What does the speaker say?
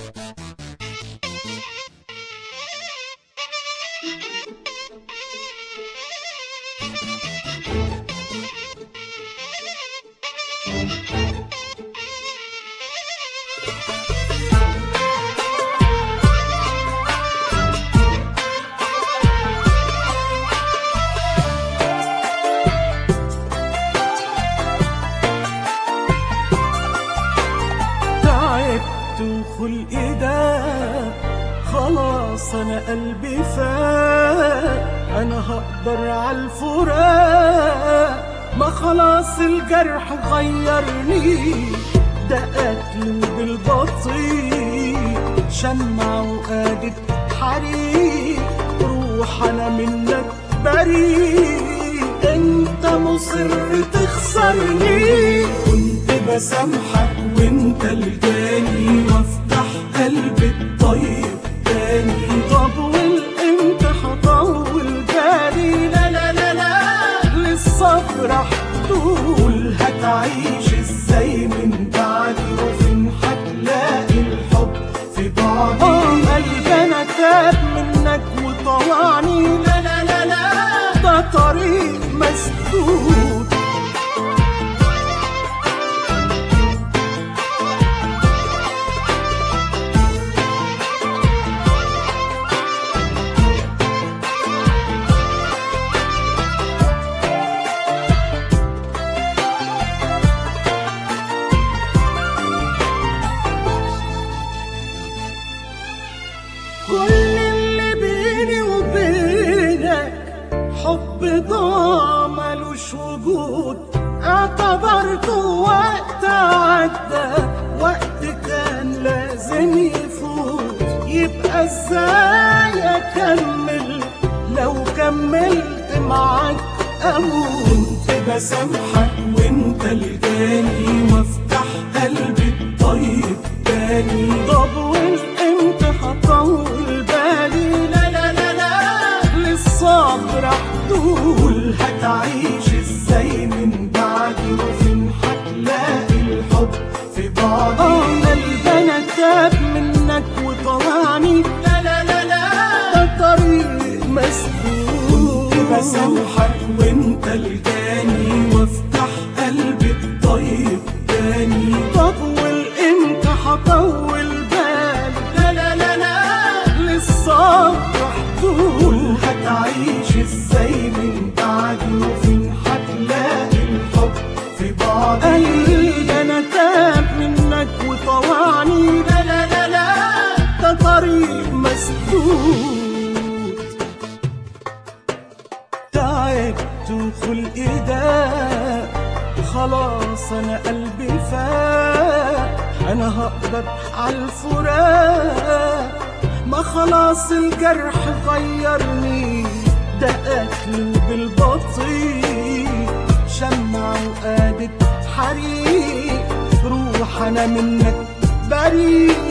تعبت وخلقي ده خلاص انا قلبي فات انا هقدر عالفراق ما خلاص الجرح غيرني ده قتل بالبطيء شمع وقادة حريق روح انا منك بريء انت مصر تخسرني كنت بسامحك وانت الجاني وافتح قلبي الطيب تاني طب والامتى هطول بالي لا لا لا لا للصبر حدود هتعيش ازاي من بعدي وفين هتلاقي الحب في بعضي قلبي انا تاب منك وطوعني لا لا لا لا ده طريق مسدود كل اللي بيني وبينك حب ضاع ملوش وجود اعتبرته وقت عدى وقت كان لازم يفوت يبقى ازاي اكمل لو كملت معاك اموت بسامحك وانت الجاني وافتح قلبي الطيب تاني طب والامتى هطول بالي لا لا لا لا للصبر حدود هتعيش ازاي من بعدي وفين هتلاقي الحب في بعضي قلبي انا تاب منك وطلعني لا لا لا لا ده طريق مسدود كنت بسامحك وانت الجاني وافتح قلبي الطيب تاني طب والامتى هطول بالي لا لا لا لا للصبر حدود هتعيش ازاي من بعدي وفين هتلاقي الحب في بعضي قلبي انا تاب منك وطوعني لا لا لا لا ده طريق مسدود تعبت وخلقي ده خلاص انا قلبي فات انا هقدر عالفراق ما خلاص الجرح غيرني ده قتل بالبطيء شمع وقادة حريق روح انا منك بريء